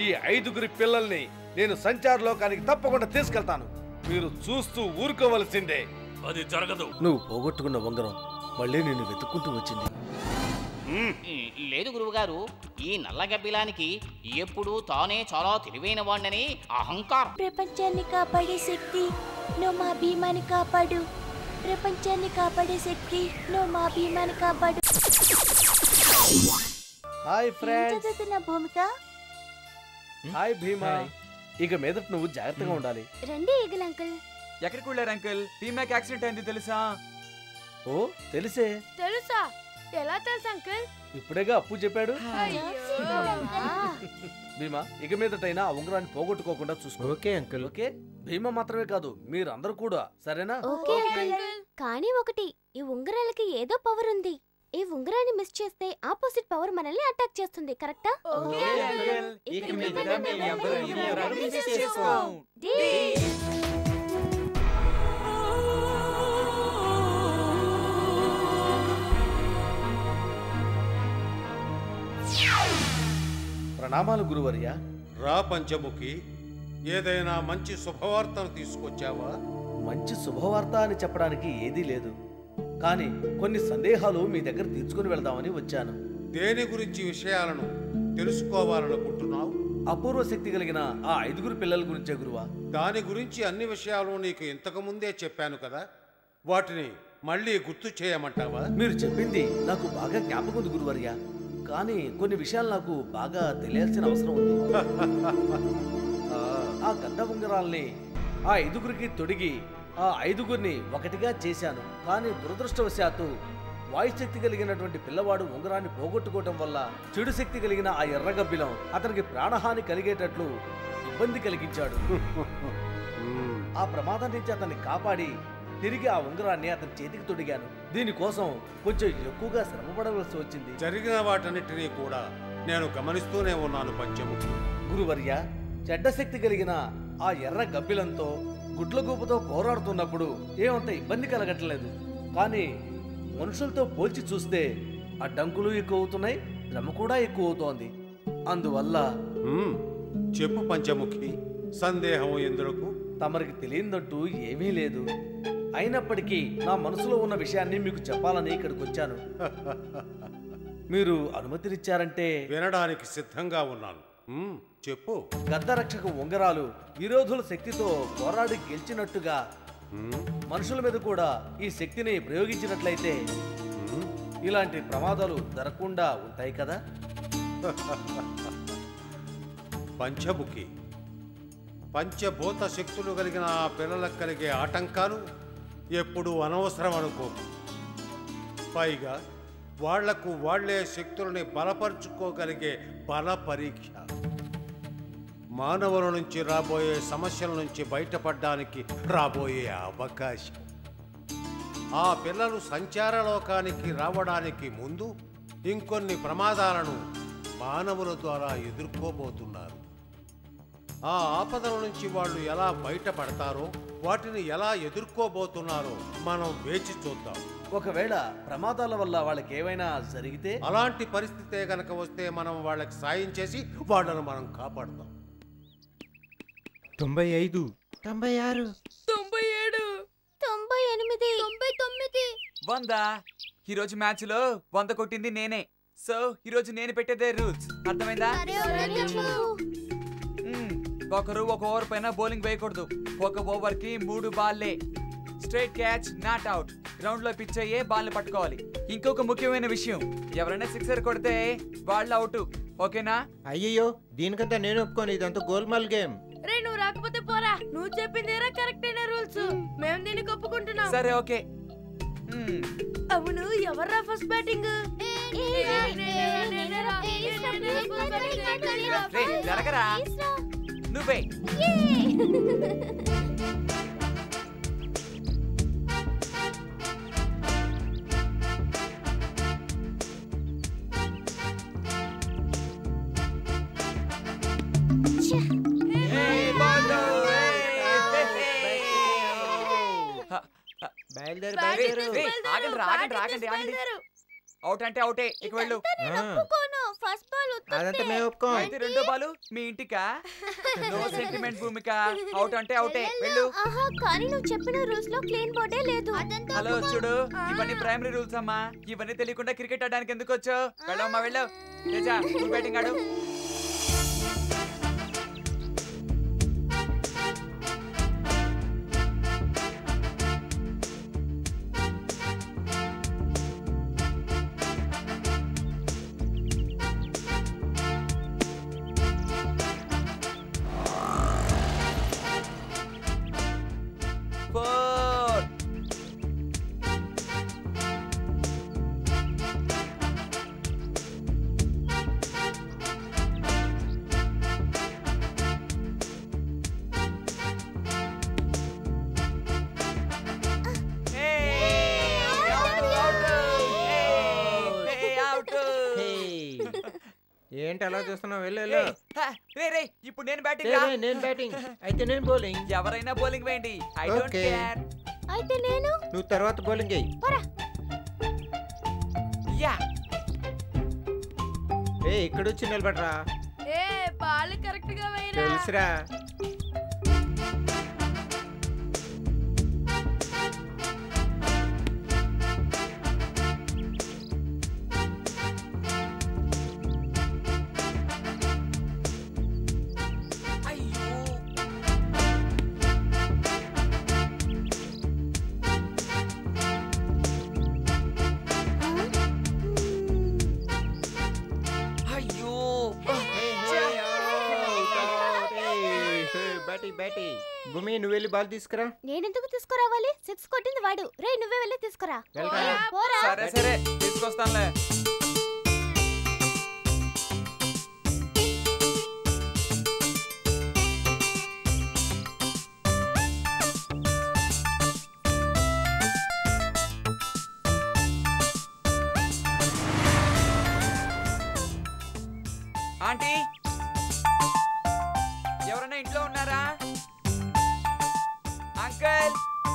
ఈ ఐదుగురి పిల్లల్ని నేను సంచార లోకానికి తప్పకుండా తీసుకెళ్తాను మీరు చూస్తూ ఊరుకోవలసిందే అది జరగదు నువ్వు పోగొట్టుకున్న ఉంగరం మళ్ళీ నిన్ను వెతుక్కుంటూ వచ్చింది లేదు గురువుగారు ఈ నల్ల గబ్బిలానికి ఎప్పుడూ తానే చాలా తెలివైన వాణ్ణని అహంకారం ప్రపంచాన్ని కాపాడే శక్తి నువ్వు మా భీమాని కాపాడు ప్రపంచాన్ని కాపాడే శక్తి నువ్వు మా భీమాని కాపాడు హాయ్ ఏం ఫ్రెండ్స్ చదువుతున్న భూమిక హాయ్ భీమా ఇక మీదట నువ్వు జాగ్రత్తగా ఉండాలి రండి ఈగల్ అంకుల్ ఎక్కడికి వెళ్ళారు అంకుల్ పీమాక్ యాక్సిడెంట్ అయింది తెలుసా ఓ తెలిసే తెలుసా ఎలా తెలుసు అంకుల్ ఇప్పుడేగా అప్పు చెప్పాడు భీమా ఇక మీదటైనా ఆ ఉంగరాన్ని పోగొట్టుకోకుండా చూసుకో ఓకే అంకుల్ ఓకే భీమా మాత్రమే కాదు మీరందరూ కూడా సరేనా ఓకే అంకుల్ కానీ ఒకటి ఈ ఉంగరాలకి ఏదో పవర్ ఉంది ఈ ఉంగరాన్ని మిస్ చేస్తే ఆపోజిట్ పవర్ మనల్ని అటాక్ చేస్తుంది కరెక్టా ఓకే అంకుల్ ఇక మీదట మేము ఎవ్వరూ ఈ ఉంగరాలు మిస్ చేసుకోం ప్రణామాలు గురువర్య రా పంచముఖి ఏదైనా మంచి శుభవార్తను తీసుకొచ్చావా మంచి శుభవార్త అని చెప్పడానికి ఏదీ లేదు కానీ కొన్ని సందేహాలు మీ దగ్గర తీర్చుకుని వెళదామని వచ్చాను దేని గురించి విషయాలను తెలుసుకోవాలనుకుంటున్నావు అపూర్వ శక్తి కలిగిన ఆ ఐదుగురు పిల్లల గురించే గురువా దాని గురించి అన్ని విషయాలు నీకు ఇంతకు ముందే చెప్పాను కదా వాటిని మళ్ళీ గుర్తు చేయమంటావా మీరు చెప్పింది నాకు బాగా జ్ఞాపకం ఉంది గురువర్య కానీ కొన్ని విషయాలు నాకు బాగా తెలియాల్సిన అవసరం ఉంది ఆ, ఆ గద్ద ఉంగరాల్ని ఆ ఐదుగురికి తొడిగి ఆ ఐదుగురిని ఒకటిగా చేశాను కానీ దురదృష్టవశాత్తు వాయుశక్తి కలిగినటువంటి పిల్లవాడు ఉంగరాన్ని పోగొట్టుకోవటం వల్ల చెడు శక్తి కలిగిన ఆ ఎర్రగబ్బిలం అతనికి ప్రాణహాని కలిగేటట్లు ఇబ్బంది కలిగించాడు మ్మ్. ఆ ప్రమాదం నుంచి అతన్ని కాపాడి తిరిగి ఆ ఉంగరాన్ని అతని చేతికి తొడిగాను దీనికోసం కొంచెం ఎక్కువగా శ్రమపడవలసి వచ్చింది జరిగిన వాటన్నిటినీ కూడా నేను గమనిస్తూనే ఉన్నాను పంచముఖి గురువర్య చెడ్డ శక్తి కలిగిన ఆ ఎర్ర గబ్బిలంతో గుడ్లగూపుతో పోరాడుతున్నప్పుడు ఏమంత ఇబ్బంది కలగట్లేదు కానీ మనుషులతో పోల్చి చూస్తే అడ్డంకులు ఎక్కువ అవుతున్నాయి శ్రమ కూడా ఎక్కువ అవుతోంది అందువల్ల మ్మ్. చెప్పు పంచముఖి సందేహం ఎందులకు తమరికి తెలియదంటూ ఏమీ లేదు అయినప్పటికీ నా మనసులో ఉన్న విషయాన్ని మీకు చెప్పాలని ఇక్కడికి వచ్చాను మీరు అనుమతినిచ్చారంటే వినడానికి సిద్ధంగా ఉన్నాను మ్మ్. చెప్పు గద్దరక్షక ఉంగరాలు విరోధుల శక్తితో పోరాడి గెలిచినట్టుగా మ్మ్. మనుషుల మీద కూడా ఈ శక్తిని ప్రయోగించినట్లయితే మ్మ్. ఇలాంటి ప్రమాదాలు జరగకుండా ఉంటాయి కదా పంచముఖి పంచభూత శక్తులు కలిగిన ఆ పిల్లలకు కలిగే ఆటంకాలు ఎప్పుడూ అనవసరం అనుకో పైగా వాళ్లకు వాళ్లే శక్తులని బలపరుచుకోగలిగే బల పరీక్ష మానవుల నుంచి రాబోయే సమస్యల నుంచి బయటపడడానికి రాబోయే అవకాశం ఆ పిల్లలు సంచార లోకానికి రావడానికి ముందు ఇంకొన్ని ప్రమాదాలను మానవుల ద్వారా ఎదుర్కోబోతున్నారు ఆ ఆపదల నుంచి వాళ్ళు ఎలా బయటపడతారో వాటిని ఎలా ఎదుర్కోబోతున్నారో మనం వేచి చూద్దాం ఒకవేళ ప్రమాదాల వల్ల వాళ్ళకి ఏమైనా జరిగితే అలాంటి పరిస్థితే గనక వస్తే మనం వాళ్ళకి సాయం చేసి వాళ్ళను మనం కాపాడుతాం తొంభై ఐదు తొంభై ఆరు తొంభై ఏడు తొంభై ఎనిమిది తొంభై తొమ్మిది వంద ఈ రోజు మ్యాచ్ లో వంద కొట్టింది నేనే సో ఈ రోజు నేను పెట్టేదే రూల్స్ అర్థమైందా మ్మ్. ఒకరు ఒక ఓవర్ పైన బౌలింగ్ వేయకూడదు ఒక ఓవర్ కి మూడు బాల్లే straight catch not out ground లో పిచ్ అయ్యే బాల్ ని పట్టుకోవాలి ఇంకొక ముఖ్యమైన విషయం ఎవరైనా సిక్సర్ కొడితే వాళ్ళు అవుట్ ఓకేనా అయ్యయ్యో దీనికంతా నేను ఒప్పుకోను ఇదంతా గోల్మాల్ గేమ్ రే నువ్వు రాకపోతే పోరా నువ్వు చెప్పిందేరా కరెక్ట్ అయిన రూల్స్ మేము దీనికి ఒప్పుకుంటున్నాం సరే ఓకే మ్మ్. అవును ఎవర్రా ఫస్ట్ బ్యాటింగ్ రే జరగరా నువ్వే Hey, Bondo! హ, హ, బయలుదేరు రే, బయలుదేరు రే, ఆగండి రా, ఆగండి రా, ఆగండి ఆగండి ఆగండి అవుట్ అంటే అవుటే ఇక వెళ్ళు ఆ, ఒప్పుకోను ఫస్ట్ బాల్ అదంతా మేము ఒప్పుకోం అయితే రెండో బాలు మీ ఇంటికా నో సెంటిమెంట్ భూమిక అవుట్ అంటే అవుటే వెళ్ళు ఆహా కానీ నువ్వు చెప్పిన రూల్స్ లో క్లీన్ బోర్డే లేదు హలో చూడు ఇవన్నీ ప్రైమరీ రూల్స్ అమ్మా ఇవన్నీ తెలియకుండా క్రికెట్ ఆడడానికి ఎందుకు వచ్చావు వెళ్ళమ్మా వెళ్ళావు తేజా నువ్వు బ్యాటింగ్ ఆడు ఫోర్ హే. ఏంటి అలా చూస్తున్నావు వెళ్ళు వెళ్ళు రే రే ఇప్పుడు నేను రే, బ్యాటింగ్ రే, నేను బ్యాటింగ్ అయితే నేను బౌలింగ్ ఎవరైనా బౌలింగ్ వేయండి ఐ డోంట్ Okay. కేర్ అయితే నేను నువ్వు తర్వాత బౌలింగ్ అయ్యి పోరా యా ఏ ఇక్కడ వచ్చి నిలబడరా ఏ బాల్ కరెక్ట్ గా వేయరా తెలుసురా అయ్యో అయ్యో బ్యాటీ బ్యాటీ భూమి నువ్వు వెళ్ళి బాల్ తీసుకురా నేనెందుకు తీసుకురావాలి సిక్స్ కొట్టింది వాడు రే నువ్వే వెళ్ళి తీసుకురా వెళ్ళరా. పోరా సరే సరే తీసుకొస్తానులే ఆంటీ ఎవరైనా ఇంట్లో ఉన్నారా అంకల్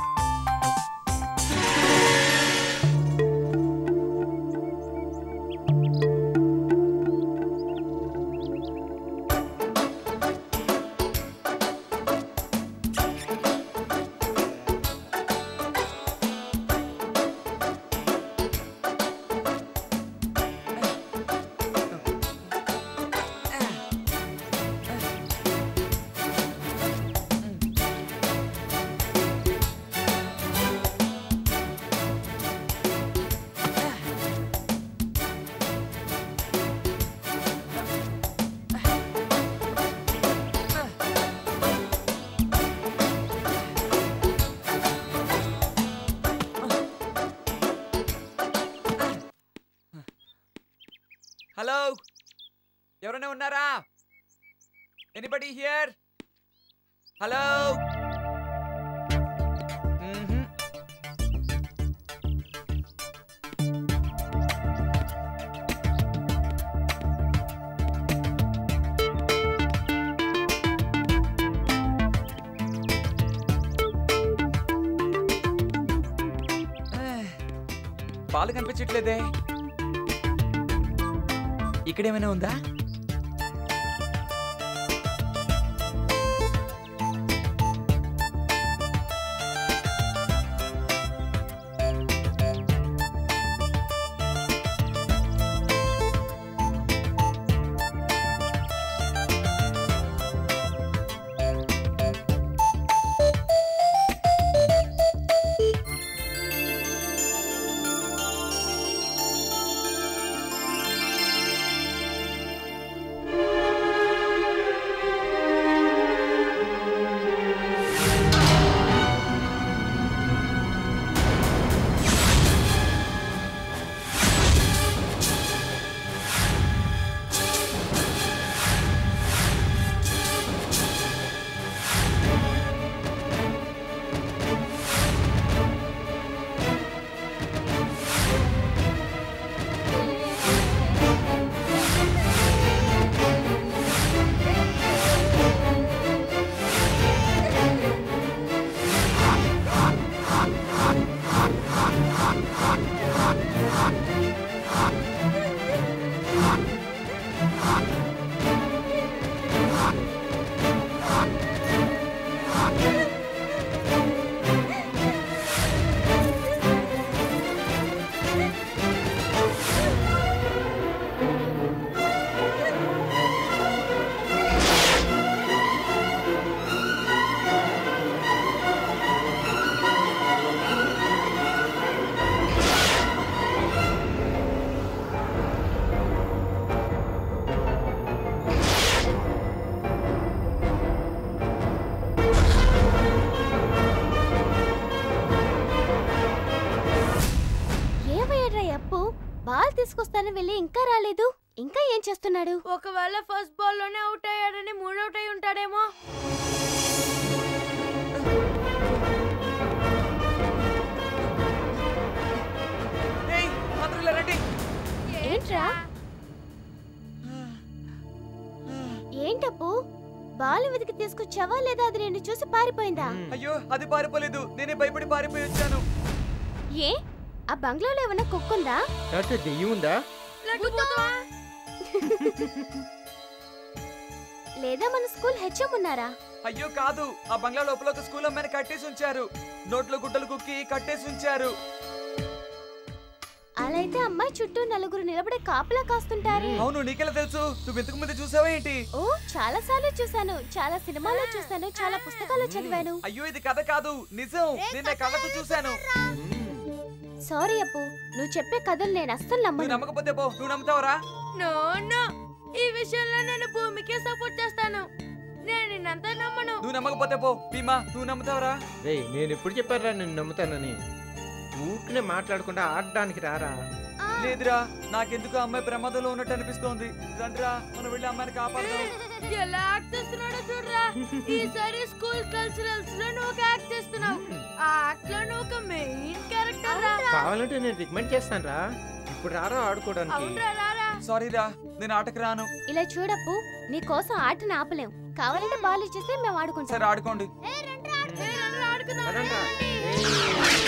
హలో ఎవరైనా ఉన్నారా ఎనీబడి హియర్ హలో పాలు కనిపించట్లేదే ఇక్కడేమైనా ఉందా తీసుకొస్తాను వెళ్ళి ఇంకా రాలేదు ఇంకా ఏం చేస్తున్నాడు ఒకవేళ ఫస్ట్ బాల్ లోనే అవుట్ అయ్యాడని మూడు అవుట్ అయి ఉంటాడేమో ఏయ్ అందరూ ఇలా రండి ఏంట్రా ఏంటప్పు బాలు వెతికి తీసుకొచ్చావా లేదా అది నిన్ను చూసి పారిపోయిందా అయ్యో అది పారిపోలేదు నేనే భయపడి పారిపోయి వచ్చాను ఏ ఆ బంగ్లాలో ఏమన్నా కుక్కుందా లేకపోతే దెయ్యం ఉందా లేకపోతే లేదా మన స్కూల్ హెచ్ఎం ఉన్నారా అయ్యో కాదు ఆ బంగ్లా లోపల ఒక స్కూల్ అమ్మాయిని కట్టేసి ఉంచారు నోట్లో గుడ్డలు కుక్కి కట్టేసి ఉంచారు అలా అయితే అమ్మాయి చుట్టూ నలుగురు నిలబడే కాపలా కాస్తుంటారే అవును నీకెలా తెలుసు నువ్వు ఇంతకు ముందు చూసావా ఏంటి ఓ చాలా సార్లు చూసాను చాలా సినిమాలో చూసాను చాలా పుస్తకాలు చదివాను అయ్యో ఇది కథ కాదు నిజం నిన్న కళ్ళతో చూశాను సారీ అప్పు నువ్వు చెప్పే కథలు నేను అస్సలు నువ్వు నమ్మను నమ్మకపోతే పో నువ్వు నమ్ముతావరా నో నో ఈ విషయంలో నేను భూమికే సపోర్ట్ చేస్తాను నేను నిన్నంతా నమ్మను నువ్వు నమ్మకపోతే పో భీమా నువ్వు నమ్ముతావరా రే నేను ఎప్పుడు చెప్పారా నేను నమ్ముతానని ఊరికనే మాట్లాడకుండా ఆడడానికి రారా లేదురా నాకెందుకు ఆ అమ్మాయి ప్రమాదంలో ఉన్నట్టు అనిపిస్తోంది రండిరా మనం వెళ్ళి అమ్మాయిని కాపాడదాం ఎలా యాక్ట్ చేస్తున్నాడో చూడరా ఈసారి స్కూల్ కల్చరల్స్ లో నువ్వు ఒక యాక్ట్ చేస్తున్నావు ఆ యాక్ట్ లో నువ్వు ఒక మెయిన్ క్యారెక్టర్ రా కావాలంటే నేను రికమెండ్ చేస్తాను రా ఇప్పుడు రారా ఆడుకోవడానికి అవునరా రారా సారీ రా నేను ఆటకు రాను ఇలా చూడప్పు నీ కోసం ఆటను ఆపలేం కావాలంటే బాల్ ఇచ్చేస్తే మేము ఆడుకుంటాం సరే ఆడుకోండి ఏ, రండ్రా ఆడుకుందాం, పదండ్రా. రండి.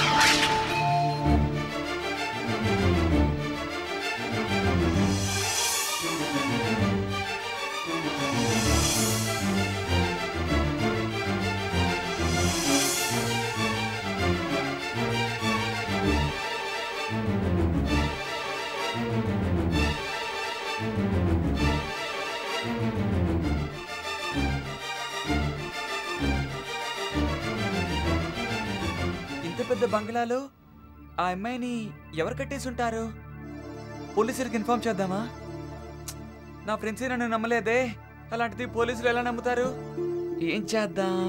ఇంత పెద్ద బంగ్లాలో ఆ అమ్మాయిని ఎవరు కట్టేసి ఉంటారు పోలీసులకు ఇన్ఫార్మ్ చేద్దామా నా ఫ్రెండ్స్ నన్ను నమ్మలేదే అలాంటిది పోలీసులు ఎలా నమ్ముతారు ఏం చేద్దాం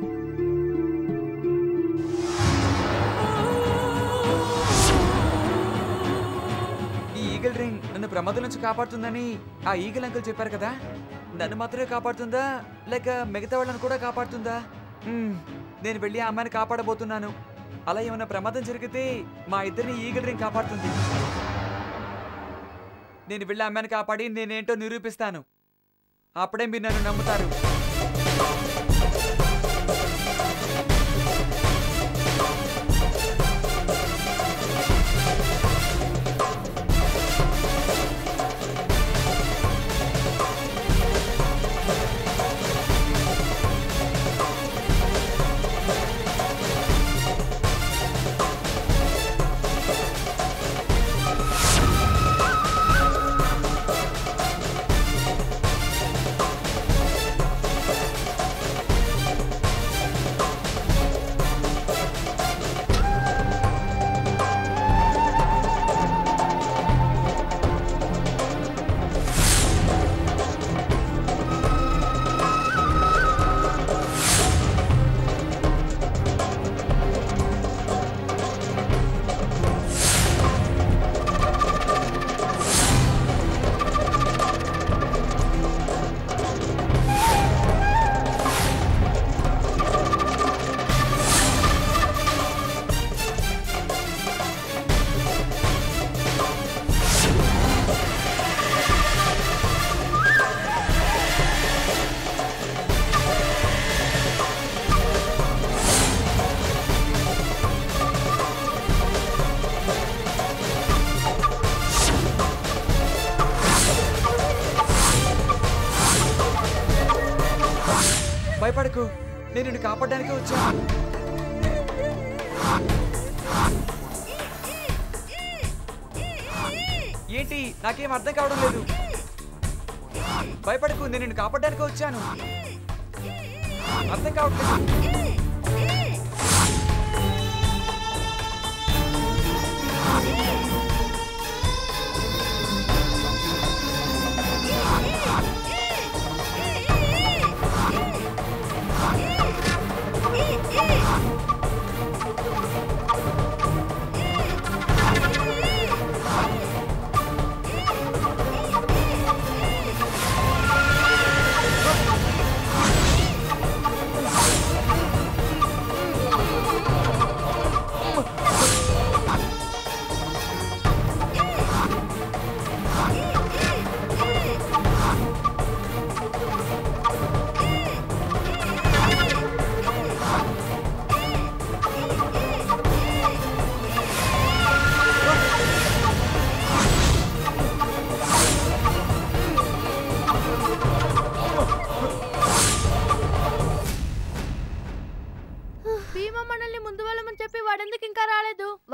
ఈ ఈగల్ రింగ్ నన్ను ప్రమాదం నుంచి కాపాడుతుందని ఆ ఈగల్ అంకుల్ చెప్పారు కదా నన్ను మాత్రమే కాపాడుతుందా లేక మిగతా వాళ్ళని కూడా కాపాడుతుందా మ్మ్, నేను వెళ్ళి ఆ అమ్మాయిని కాపాడబోతున్నాను అలా ఏమైనా ప్రమాదం జరిగితే మా ఇద్దరిని ఈగల్ రింగ్ కాపాడుతుంది నేను వెళ్ళి ఆ అమ్మాయిని కాపాడి నేనేంటో నిరూపిస్తాను అప్పుడే మీరు నన్ను నమ్ముతారు భయపడకు నేను నిన్ను కాపాడడానికి వచ్చాను ఏంటి నాకేం అర్థం కావడం లేదు భయపడకు నేను నిన్ను కాపాడడానికి వచ్చాను అర్థం కావట్లేదు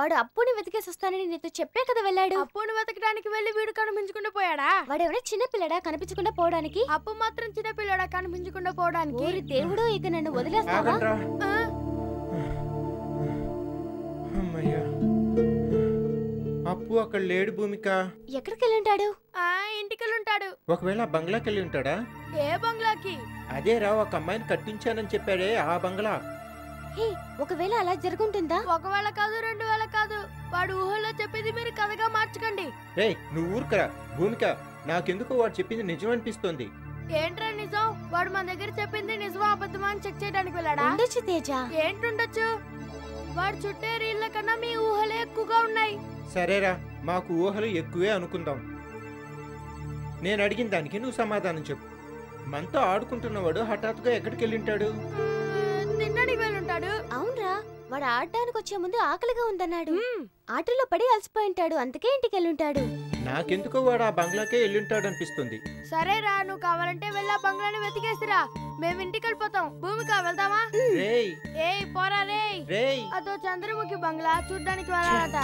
వాడు అప్పుని వెతికేసి వస్తానని నీతో చెప్పే కదా వెళ్ళాడు అప్పుని వెతకడానికి వెళ్ళి వీడు కనిపించకుండా పోయాడా వాడేమైనా చిన్న పిల్లడా కనిపించకుండా పోవడానికి అప్పు మాత్రం చిన్న పిల్లడా కనిపించకుండా పోవడానికి ఊరి దేవుడు ఇక నన్ను వదిలేస్తావా ఆగండ్రా ఆ, అమ్మయ్యా అప్పు అక్కడ లేడు భూమిక ఎక్కడికి వెళ్ళుంటాడు ఆ ఇంటికెళ్ళుంటాడు ఒకవేళ ఆ బంగ్లాకి వెళ్ళి ఉంటాడా ఏ బంగ్లాకి అదేరా ఒక అమ్మాయిని కట్టించానని చెప్పాడే ఆ బంగ్లా హే ఒకవేళ అలా జరుగుంటుందా ఒకవేళ కాదు రెండు వేల కాదు వాడు ఊహలో చెప్పేది మీరు కథగా మార్చకండి రేయ్ నువ్వు ఊరుకరా భూమిక నాకెందుకో వాడు చెప్పింది నిజం అనిపిస్తోంది ఏంట్రా నిజం వాడు మన దగ్గర చెప్పింది నిజమా అబద్ధమా అని చెక్ చేయడానికి వెళ్ళాడా ఉండొచ్చు తేజ ఏంటుండొచ్చు వాడు చుట్టే రీళ్ళ కన్నా మీ ఊహలే ఎక్కువగా ఉన్నాయి సరేరా మాకు ఊహలు ఎక్కువే అనుకుందాం నేను అడిగిన దానికి నువ్వు సమాధానం చెప్పు మనతో ఆడుకుంటున్నవాడు హఠాత్తుగా ఎక్కడికి వెళ్ళింటాడు మ్మ్, తినడానికి వెళ్ళుంటాడు అవునరా వాడు ఆడడానికి వచ్చే ముందు ఆకలిగా ఉందన్నాడు మ్మ్, ఆటలో పడి అలసిపోయి ఉంటాడు అందుకే ఇంటికి వెళ్ళుంటాడు నాకెందుకో వాడు ఆ బంగ్లాకే వెళ్ళింటాడు అనిపిస్తుంది సరేరా నువ్వు కావాలంటే వెళ్ళి ఆ బంగ్లాని వెతికేసిరా మేము ఇంటికి వెళ్ళిపోతాం భూమిక వెళ్దామా రేయ్ ఏయ్ పోరా రేయ్ రేయ్ అదో చంద్రముఖి బంగ్లా చూడ్డానికి వెళ్ళాలట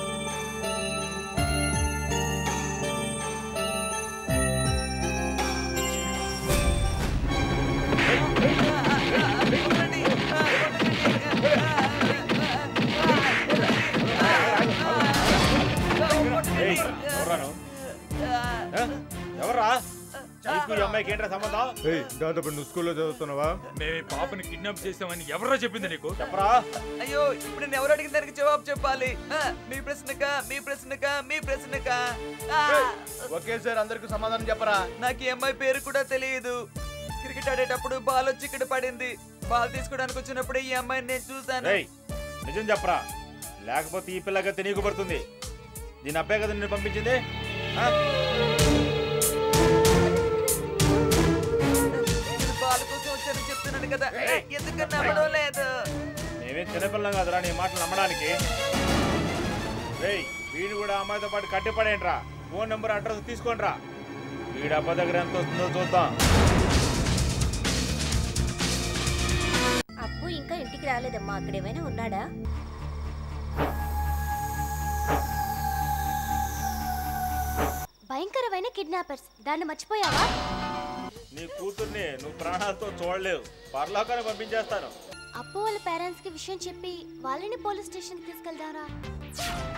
ఎవర్రా నీకు ఈ అమ్మాయికి ఏంట్రా సంబంధం దాదాపు నువ్వు స్కూల్లో చదువుతున్నావా మేము ఈ పాపని కిడ్నాప్ చేసామని ఎవరో చెప్పింది నీకు చెప్పరా అయ్యో ఇప్పుడు నేను ఎవరు అడిగిన దానికి జవాబు చెప్పాలి ఆ, మీ ప్రశ్నక మీ ప్రశ్నక మీ ప్రశ్నక ఆ, ఒకేసారి అందరికి సమాధానం చెప్పరా నాకు ఈ అమ్మాయి పేరు కూడా తెలియదు క్రికెట్ ఆడేటప్పుడు బాల్ వచ్చి ఇక్కడ పడింది బాల్ తీసుకోవడానికి వచ్చినప్పుడు ఈ అమ్మాయిని నేను చూసాను రేయ్ నిజం చెప్పరా లేకపోతే ఈ పిల్లగా తెలియకు పడుతుంది దీని అబ్బాయి కదా నిన్ను పంపించింది ఆ? నేను బాల్ కోసం వచ్చానని చెప్తున్నాను కదా ఏయ్. ఎందుకు నమ్మడం లేదు మేమే చిన్నపిల్లం కదరా నీ మాటలు నమ్మడానికి రేయ్ వీడు కూడా అమ్మాయితో పాటు కట్టిపడేంట్రా ఫోన్ నెంబర్ అడ్రస్ తీసుకోండిరా వీడు అబ్బా దగ్గర ఎంత వస్తుందో చూద్దాం అప్పు ఇంకా ఇంటికి రాలేదమ్మా అక్కడేమైనా ఉన్నాడా భయంకరమైన కిడ్నాపర్స్ దాన్ని మర్చిపోయావా నీ కూతుర్ని నువ్వు ప్రాణాలతో చూడలేవు పరలోకాన్ని పంపించేస్తాను అప్పు వాళ్ళ పేరెంట్స్ కి విషయం చెప్పి వాళ్ళని పోలీస్ స్టేషన్ కి తీసుకెళ్దారా